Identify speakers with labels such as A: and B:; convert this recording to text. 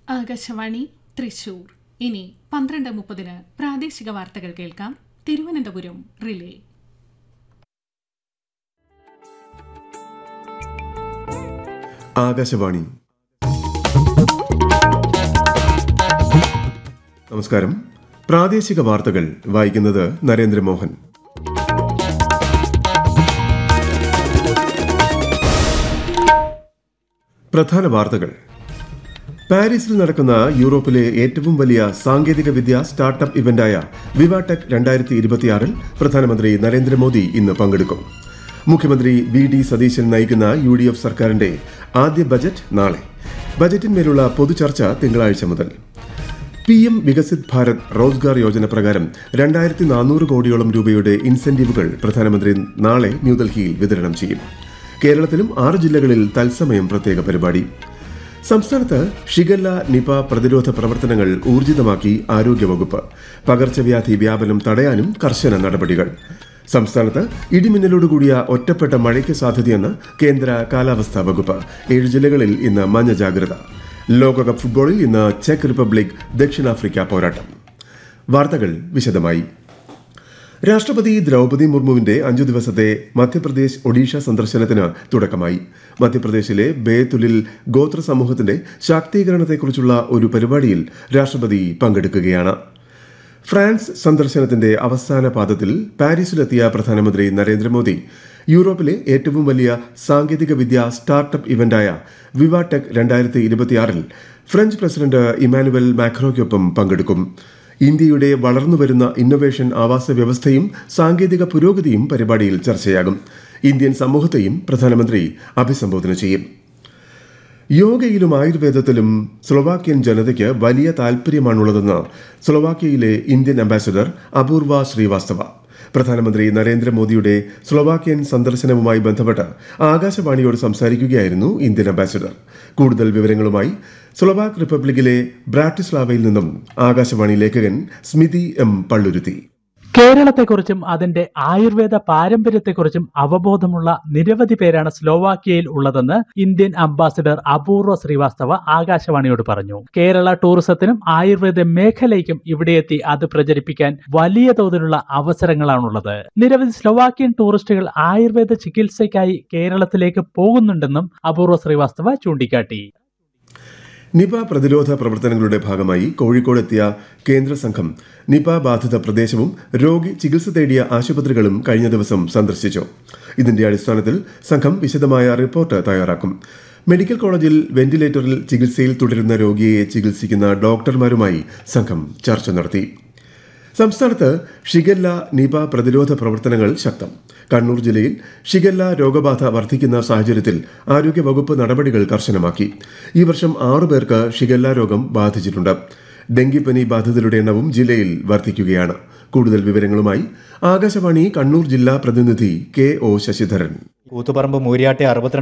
A: ആകാശവാണി തൃശൂർ ഇനി പന്ത്രണ്ട് മുപ്പതിന് പ്രാദേശിക വാർത്തകൾ കേൾക്കാം തിരുവനന്തപുരം റിലേ
B: ആകാശവാണി നമസ്കാരം പ്രാദേശിക വാർത്തകൾ വായിക്കുന്നത് നരേന്ദ്രമോഹൻ പ്രധാന വാർത്തകൾ പാരീസിൽ നടക്കുന്ന യൂറോപ്പിലെ ഏറ്റവും വലിയ സാങ്കേതിക വിദ്യ സ്റ്റാർട്ടപ്പ് ഇവന്റായ വിവാടെക് രണ്ടായിരത്തി ഇരുപത്തിയാറിൽ പ്രധാനമന്ത്രി നരേന്ദ്രമോദി ഇന്ന് പങ്കെടുക്കും മുഖ്യമന്ത്രി വി ഡി സതീശൻ നയിക്കുന്ന യു ഡി എഫ് സർക്കാരിന്റെ ആദ്യ ബജറ്റ് നാളെ ബജറ്റിന്മേലുള്ള പൊതുചർച്ച തിങ്കളാഴ്ച മുതൽ പി എം വികസിത് ഭാരത് റോസ്ഗാർ യോജന പ്രകാരം രണ്ടായിരത്തി നാനൂറ് കോടിയോളം രൂപയുടെ ഇൻസെന്റീവുകൾ പ്രധാനമന്ത്രി നാളെ ന്യൂഡൽഹിയിൽ വിതരണം ചെയ്യും കേരളത്തിലും ആറ് ജില്ലകളിൽ തത്സമയം പ്രത്യേക പരിപാടി സംസ്ഥാനത്ത് ഷിഗല്ല നിപ പ്രതിരോധ പ്രവർത്തനങ്ങൾ ഊർജിതമാക്കി ആരോഗ്യവകുപ്പ് പകർച്ചവ്യാധി വ്യാപനം തടയാനും കർശന നടപടികൾ സംസ്ഥാനത്ത് ഇടിമിന്നലോടുകൂടിയ ഒറ്റപ്പെട്ട മഴയ്ക്ക് സാധ്യതയെന്ന് കേന്ദ്ര കാലാവസ്ഥാ വകുപ്പ് ഏഴ് ജില്ലകളിൽ ഇന്ന് മഞ്ഞ ജാഗ്രത ലോകകപ്പ് ഫുട്ബോളിൽ ഇന്ന് ചെക്ക് റിപ്പബ്ലിക് ദക്ഷിണാഫ്രിക്ക പോരാട്ടം വാർത്തകൾ വിശദമായി രാഷ്ട്രപതി ദ്രൗപദി മുർമുവിന്റെ അഞ്ചു ദിവസത്തെ മധ്യപ്രദേശ് ഒഡീഷ സന്ദർശനത്തിന് തുടക്കമായി മധ്യപ്രദേശിലെ ബേതുലിൽ ഗോത്ര സമൂഹത്തിന്റെ ശാക്തീകരണത്തെക്കുറിച്ചുള്ള ഒരു പരിപാടിയിൽ രാഷ്ട്രപതി പങ്കെടുക്കുകയാണ് ഫ്രാൻസ് സന്ദർശനത്തിന്റെ അവസാന പാദത്തിൽ പാരീസിലെത്തിയ പ്രധാനമന്ത്രി നരേന്ദ്രമോദി യൂറോപ്പിലെ ഏറ്റവും വലിയ സാങ്കേതിക വിദ്യ സ്റ്റാർട്ടപ്പ് ഇവന്റായ വിവാടെക് രണ്ടായിരത്തി ഇരുപത്തിയാറിൽ ഫ്രഞ്ച് പ്രസിഡന്റ് ഇമാനുവൽ മാക്രോയ്ക്കൊപ്പം പങ്കെടുക്കും ഇന്ത്യയുടെ വളർന്നുവരുന്ന ഇന്നൊവേഷൻ ആവാസ വ്യവസ്ഥയും സാങ്കേതിക പുരോഗതിയും പരിപാടിയിൽ ചർച്ചയാകും ഇന്ത്യൻ സമൂഹത്തെയും പ്രധാനമന്ത്രി അഭിസംബോധന ചെയ്യും യോഗയിലും ആയുർവേദത്തിലും സ്ലൊവാക്യൻ ജനതയ്ക്ക് വലിയ താൽപര്യമാണുള്ളതെന്ന് സ്ലൊവാക്യയിലെ ഇന്ത്യൻ അംബാസിഡർ അപൂർവ ശ്രീവാസ്തവ പ്രധാനമന്ത്രി നരേന്ദ്രമോദിയുടെ സ്ലൊവാക്യൻ സന്ദർശനവുമായി ബന്ധപ്പെട്ട് ആകാശവാണിയോട് സംസാരിക്കുകയായിരുന്നു ഇന്ത്യൻ അംബാസിഡർ കൂടുതൽ വിവരങ്ങളുമായി സ്ലൊവാക് റിപ്പബ്ലിക്കിലെ ബ്രാറ്റിസ്ലാവയിൽ നിന്നും ആകാശവാണി ലേഖകൻ സ്മിതി എം പള്ളുരുത്തി
C: കേരളത്തെക്കുറിച്ചും അതിന്റെ ആയുർവേദ പാരമ്പര്യത്തെക്കുറിച്ചും അവബോധമുള്ള നിരവധി പേരാണ് സ്ലോവാക്യയിൽ ഉള്ളതെന്ന് ഇന്ത്യൻ അംബാസിഡർ അപൂർവ ശ്രീവാസ്തവ ആകാശവാണിയോട് പറഞ്ഞു കേരള ടൂറിസത്തിനും ആയുർവേദ മേഖലയ്ക്കും ഇവിടെയെത്തി അത് പ്രചരിപ്പിക്കാൻ വലിയ തോതിലുള്ള അവസരങ്ങളാണുള്ളത് നിരവധി സ്ലോവാക്യൻ ടൂറിസ്റ്റുകൾ ആയുർവേദ ചികിത്സയ്ക്കായി കേരളത്തിലേക്ക് പോകുന്നുണ്ടെന്നും അപൂർവ ശ്രീവാസ്തവ ചൂണ്ടിക്കാട്ടി
B: നിപ പ്രതിരോധ പ്രവർത്തനങ്ങളുടെ ഭാഗമായി കോഴിക്കോട് എത്തിയ കേന്ദ്ര സംഘം നിപ ബാധിത പ്രദേശവും രോഗി ചികിത്സ തേടിയ ആശുപത്രികളും കഴിഞ്ഞ ദിവസം സന്ദർശിച്ചു ഇതിന്റെ അടിസ്ഥാനത്തിൽ സംഘം വിശദമായ റിപ്പോർട്ട് തയ്യാറാക്കും മെഡിക്കൽ കോളേജിൽ വെന്റിലേറ്ററിൽ ചികിത്സയിൽ തുടരുന്ന രോഗിയെ ചികിത്സിക്കുന്ന ഡോക്ടർമാരുമായി സംഘം ചർച്ച നടത്തി സംസ്ഥാനത്ത് ഷിഗല്ല നിപ പ്രതിരോധ പ്രവർത്തനങ്ങൾ ശക്തം കണ്ണൂർ ജില്ലയിൽ ഷിഗല്ല രോഗബാധ വർദ്ധിക്കുന്ന സാഹചര്യത്തിൽ ആരോഗ്യവകുപ്പ് നടപടികൾ കർശനമാക്കി ഈ വർഷം ആറു പേർക്ക് ഷിഗല്ല രോഗം ബാധിച്ചിട്ടുണ്ട് ഡെങ്കിപ്പനി ബാധിതരുടെ എണ്ണവും ജില്ലയിൽ വർദ്ധിക്കുകയാണ് കൂടുതൽ വിവരങ്ങളുമായി ആകാശവാണി കണ്ണൂർ ജില്ലാ പ്രതിനിധി കെ ഒ ശശിധരൻ
D: കൂത്തുപറമ്പ് മൂര്യാട്ടെ അറുപത്തിരണ്ട്